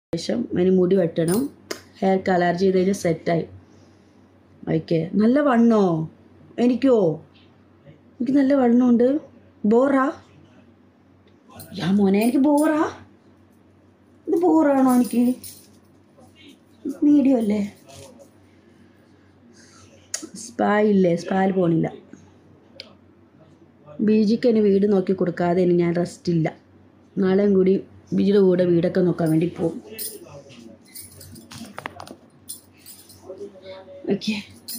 ശേഷം അതിന് മുടി വെട്ടണം ഹെയർ കളർ ചെയ്ത് കഴിഞ്ഞാൽ സെറ്റായി ഓക്കെ നല്ല വണ്ണോ എനിക്കോ എനിക്ക് നല്ല വണ്ണമുണ്ട് ബോറാ യാ മോനെ എനിക്ക് ബോറാ ഇത് ബോറാണോ എനിക്ക് മീഡിയം അല്ലേ സ്പാ ഇല്ലേ സ്പായിൽ പോണില്ല ബീജിക്ക് ഇനി വീട് നോക്കി കൊടുക്കാതെ ഇനി ഞാൻ റെസ്റ്റ് ഇല്ല നാളെയും കൂടി ബീജിയുടെ കൂടെ വീടൊക്കെ നോക്കാൻ വേണ്ടി പോകും ഓക്കെ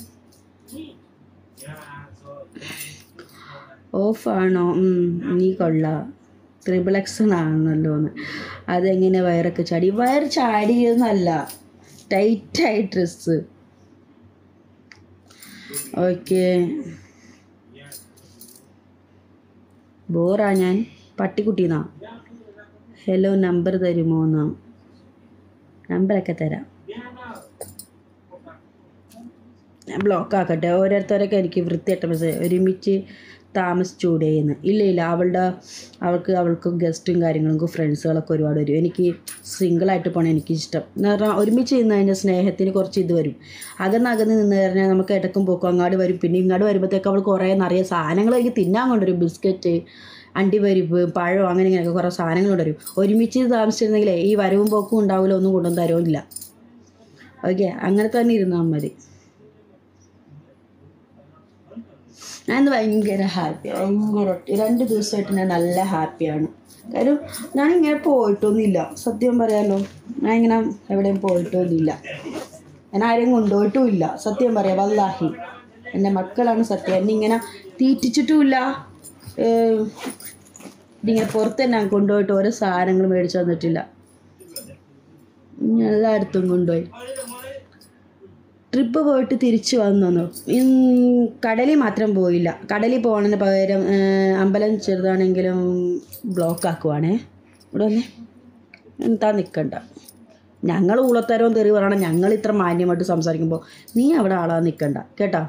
ഓഫാണോ നീ കൊള്ളാം ത്രിബിൾ എക്സൺ ആണല്ലോ എന്ന് അതെങ്ങനെ വയറൊക്കെ ചാടി വയർ ചാടിയെന്നല്ല ടൈറ്റായി ഡ്രസ്സ് ഓക്കെ ബോറാ ഞാൻ പട്ടിക്കുട്ടീന്നാ ഹലോ നമ്പർ തരുമോ എന്നാ നമ്പറൊക്കെ തരാം ഞാൻ ബ്ലോക്ക് ആക്കട്ടെ ഓരോരുത്തരൊക്കെ എനിക്ക് വൃത്തിയായിട്ട മെസ്സേജ് ഒരുമിച്ച് താമസിച്ചൂടേന്ന് ഇല്ല ഇല്ല അവളുടെ അവൾക്ക് അവൾക്ക് ഗസ്റ്റും കാര്യങ്ങളും ഫ്രണ്ട്സുകളൊക്കെ ഒരുപാട് വരും എനിക്ക് സിംഗിളായിട്ട് പോകണം എനിക്ക് ഇഷ്ടം എന്ന് പറഞ്ഞാൽ ഒരുമിച്ച് നിന്ന് കഴിഞ്ഞാൽ സ്നേഹത്തിന് കുറച്ച് ഇത് വരും അകന്ന് അകന്ന് നിന്ന് കഴിഞ്ഞാൽ നമുക്ക് ഇടക്കും പോക്കും അങ്ങാട് വരും പിന്നെ ഇങ്ങോട്ട് വരുമ്പോഴത്തേക്ക് അവൾ കുറേ നിറയെ സാധനങ്ങൾ എനിക്ക് തിന്നാൻ കൊണ്ടുവരും ബിസ്ക്കറ്റ് അണ്ടിപ്പരിപ്പ് പഴം അങ്ങനെ ഇങ്ങനെയൊക്കെ കുറേ സാധനങ്ങൾ കൊണ്ടുവരും ഒരുമിച്ച് താമസിച്ചിരുന്നെങ്കിലേ ഈ വരവും പോക്കും ഉണ്ടാവില്ല ഒന്നും കൊണ്ടൊന്നും തരുമില്ല ഓക്കെ അങ്ങനെ തന്നെ ഇരുന്നാൽ മതി ഞാൻ ഇന്ന് ഭയങ്കര ഹാപ്പി ഭയങ്കര രണ്ട് ദിവസമായിട്ട് ഞാൻ നല്ല ഹാപ്പിയാണ് കാര്യം ഞാനിങ്ങനെ പോയിട്ടൊന്നുമില്ല സത്യം പറയാലോ ഞാൻ ഇങ്ങനെ എവിടെയും പോയിട്ടൊന്നുമില്ല ഞാൻ ആരെയും കൊണ്ടുപോയിട്ടുമില്ല സത്യം പറയാം വല്ലാഹി എൻ്റെ മക്കളാണ് സത്യം എന്നെ ഇങ്ങനെ തീറ്റിച്ചിട്ടുമില്ല ഏഹ് ഇതിങ്ങനെ പുറത്ത് തന്നെ കൊണ്ടുപോയിട്ട് ഓരോ സാധനങ്ങൾ മേടിച്ചു തന്നിട്ടില്ല ഇനി എല്ലായിടത്തും കൊണ്ടുപോയി ട്രിപ്പ് പോയിട്ട് തിരിച്ചു വന്നു കടലിൽ മാത്രം പോയില്ല കടലിൽ പോകണതിന് പകരം ഏഹ്, അമ്പലം ചെറുതാണെങ്കിലും ബ്ലോക്ക് ആക്കുവാണേ ഇവിടെ വന്നേ എന്താ നിൽക്കണ്ട ഞങ്ങൾ ഊളത്തരവും തെറി പറയണം ഞങ്ങൾ ഇത്ര മാന്യമായിട്ട് സംസാരിക്കുമ്പോൾ നീ അവിടെ ആളാ നിൽക്കണ്ട കേട്ടാ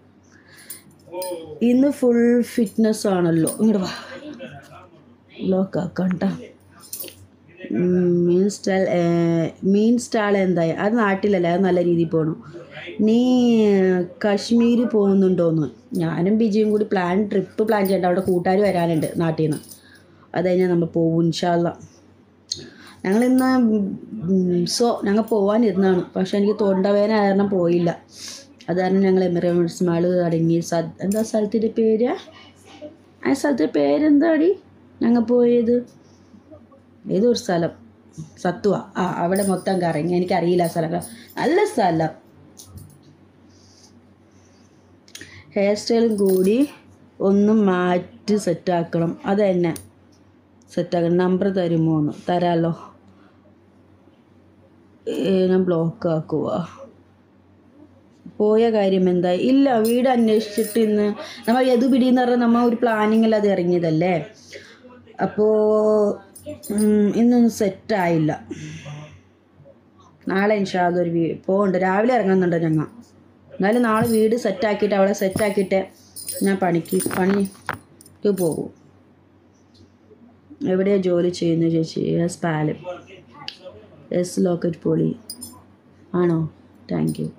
ഇന്ന് ഫുൾ ഫിറ്റ്നസ് ആണല്ലോ ഇങ്ങോട്ട് വാ ബ്ലോക്ക് ആക്കണ്ട മീൻ സ്റ്റാൾ മീൻ സ്റ്റാൾ എന്തായി അത് നാട്ടിലല്ലേ അത് നല്ല രീതിയിൽ പോകണം നീ കാശ്മീർ പോകുന്നുണ്ടോന്ന് ഞാനും ബിജിയും കൂടി പ്ലാൻ ട്രിപ്പ് പ്ലാൻ ചെയ്യണ്ട അവിടെ കൂട്ടുകാർ വരാനുണ്ട് നാട്ടിൽ നിന്ന് അത് കഴിഞ്ഞാൽ നമ്മൾ പോകും ഇൻഷാല്ല ഞങ്ങളിന്ന് സോ ഞങ്ങൾ പോകാനിരുന്നാണ് പക്ഷെ എനിക്ക് തൊണ്ടവേദന കാരണം പോയില്ല അത് കാരണം ഞങ്ങൾ എമിറേറ്റ്സ് മാള് അടങ്ങി സ എന്താ സ്ഥലത്തിൻ്റെ പേര് ആ സ്ഥലത്തിൻ്റെ പേരെന്താടി ഞങ്ങൾ പോയത് ഏതൊരു സ്ഥലം സത്വ ആ അവിടെ മൊത്തം കറങ്ങി എനിക്കറിയില്ല ആ സ്ഥലം നല്ല സ്ഥലം ഹെയർ സ്റ്റൈലും കൂടി ഒന്ന് മാറ്റി സെറ്റാക്കണം അത് തന്നെ സെറ്റാക്കണം നമ്പർ തരുമോ എന്ന് തരാമല്ലോ ഏ, ഞാൻ ബ്ലോക്ക് ആക്കുക പോയ കാര്യം എന്താ ഇല്ല വീട് അന്വേഷിച്ചിട്ട് ഇന്ന് നമ്മൾ യദു പിടി എന്ന് പറഞ്ഞാൽ നമ്മൾ ഒരു പ്ലാനിങ്ങിൽ അത് ഇറങ്ങിയതല്ലേ അപ്പോൾ ഇന്നൊന്നും സെറ്റായില്ല നാളെ ഇൻഷാല്ല ഒരു വീ പോകുന്നുണ്ട് രാവിലെ ഇറങ്ങുന്നുണ്ട് ഞങ്ങൾ എന്നാലും നാളെ വീട് സെറ്റാക്കിയിട്ട് അവിടെ സെറ്റാക്കിയിട്ട് ഞാൻ പണിക്ക് പണിക്ക് പോകും എവിടെയാണ് ജോലി ചെയ്യുന്നത് ചേച്ചി എസ് പാലം എസ് ലോക്കറ്റ് പോളി ആണോ താങ്ക് യു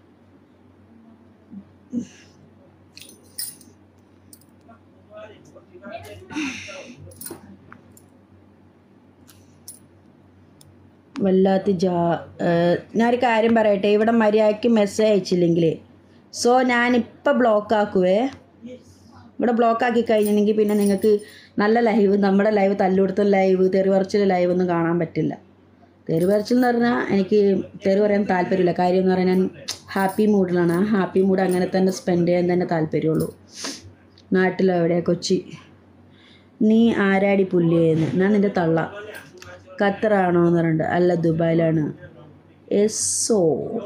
വല്ലാത്ത ജാ ഏഹ് ഞാനൊരു കാര്യം പറയട്ടെ ഇവിടെ മര്യാദയ്ക്ക് മെസ്സേജ് അയച്ചില്ലെങ്കിൽ സോ ഞാനിപ്പോൾ ബ്ലോക്ക് ആക്കുവേ ഇവിടെ ബ്ലോക്ക് ആക്കി കഴിഞ്ഞിട്ടുണ്ടെങ്കിൽ പിന്നെ നിങ്ങൾക്ക് നല്ല ലൈവ് നമ്മുടെ ലൈവ് തല്ലുകൊടുത്ത ലൈവ് തെറിവറച്ചിൽ ലൈവ് ഒന്നും കാണാൻ പറ്റില്ല തെറിവറച്ചിൽ എന്ന് പറഞ്ഞാൽ എനിക്ക് തെറി പറയാൻ താല്പര്യമില്ല കാര്യം എന്ന് പറഞ്ഞാൽ ഞാൻ ഹാപ്പി മൂഡിലാണ് ആ ഹാപ്പി മൂഡ് അങ്ങനെ തന്നെ സ്പെൻഡ് ചെയ്യാൻ തന്നെ താല്പര്യമുള്ളൂ നാട്ടിലോ എവിടെയാ കൊച്ചി നീ ആരാടി പുല്ലിയെന്ന് ഞാൻ നിൻ്റെ തള്ള ഖത്തറാണോ എന്ന് പറഞ്ഞിട്ട് അല്ല ദുബായിലാണ് എസ്സോ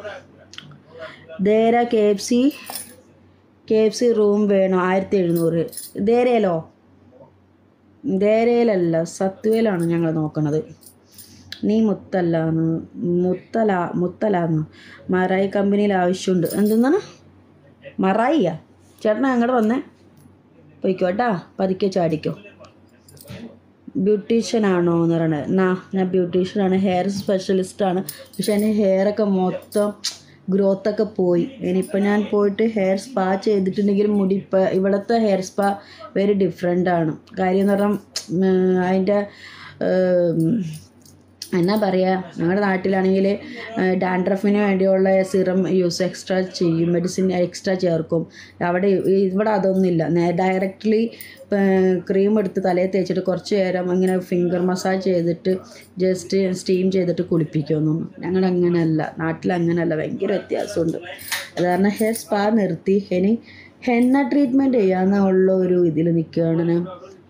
Deira K F C K F C room വേണോ ആയിരത്തി എഴുന്നൂറ് ദേരയിലോ ദേരയിലല്ല സത്വയിലാണ് ഞങ്ങൾ നോക്കണത് നീ മുത്തല്ലാന്ന് മുത്തല മുത്തലാന്ന് മറായി കമ്പനിയിൽ ആവശ്യമുണ്ട് എന്തെന്നാണ് മറായിയാ ചേട്ടനാ അങ്ങോട്ട് വന്നേ പോയിക്കോട്ടാ പതുക്കെ ചാടിക്കോ ബ്യൂട്ടീഷ്യൻ ആണോ എന്ന് പറയണത് നാ ഞാൻ ബ്യൂട്ടീഷ്യനാണ് ഹെയർ സ്പെഷ്യലിസ്റ്റാണ് പക്ഷെ എൻ്റെ ഹെയറൊക്കെ മൊത്തം ഗ്രോത്തൊക്കെ പോയി ഇനിയിപ്പോൾ ഞാൻ പോയിട്ട് ഹെയർ സ്പാ ചെയ്തിട്ടുണ്ടെങ്കിൽ മുടി ഇപ്പോൾ ഇവിടുത്തെ ഹെയർ സ്പാ വെരി ഡിഫറെൻ്റ് ആണ് കാര്യം എന്ന് പറഞ്ഞാൽ അതിൻ്റെ എന്നാ പറയുക ഞങ്ങളുടെ നാട്ടിലാണെങ്കിൽ ഡാൻഡ്രഫിന് വേണ്ടിയുള്ള സിറം യൂസ് എക്സ്ട്രാ ചെയ്യും മെഡിസിൻ എക്സ്ട്രാ ചേർക്കും അവിടെ ഇവിടെ അതൊന്നുമില്ല നേ ഡയറക്റ്റ്ലി ക്രീം എടുത്ത് തലയിൽ തേച്ചിട്ട് കുറച്ച് നേരം അങ്ങനെ ഫിംഗർ മസാജ് ചെയ്തിട്ട് ജസ്റ്റ് സ്റ്റീം ചെയ്തിട്ട് കുളിപ്പിക്കുമെന്നു ഞങ്ങളുടെ അങ്ങനെയല്ല നാട്ടിൽ അങ്ങനെയല്ല ഭയങ്കര വ്യത്യാസമുണ്ട് അത് കാരണം ഹെയർ സ്പാ നിർത്തി ഇനി ഹെന്ന ട്രീറ്റ്മെൻറ്റ് ചെയ്യാന്നുള്ള ഒരു ഇതിൽ നിൽക്കുകയാണ് ഞാൻ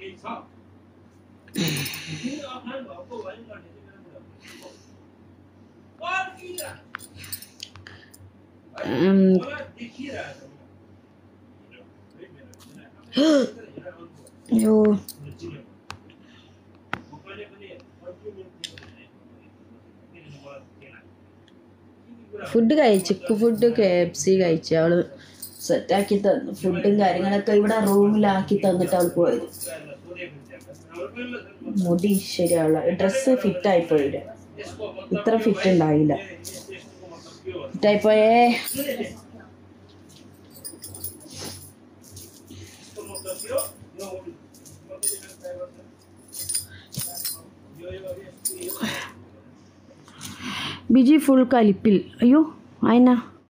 ഉം, അയ്യോ ഫുഡ് കഴിച്ചു ഫുഡ് കെ എഫ് സി കഴിച്ചു അവള് സെറ്റാക്കി തന്നു ഫുഡും കാര്യങ്ങളൊക്കെ ഇവിടെ റൂമിലാക്കി തന്നിട്ട് അവൾ പോയത് മുടി ശരിയാവില്ല ഡ്രസ്സ് ഫിറ്റായി പോയില്ല ഇത്ര ഫിറ്റ് ഉണ്ടായില്ല ഫിറ്റായി പോയേ ബിജി ഫുൾ കലിപ്പിൽ അയ്യോ അതിനാ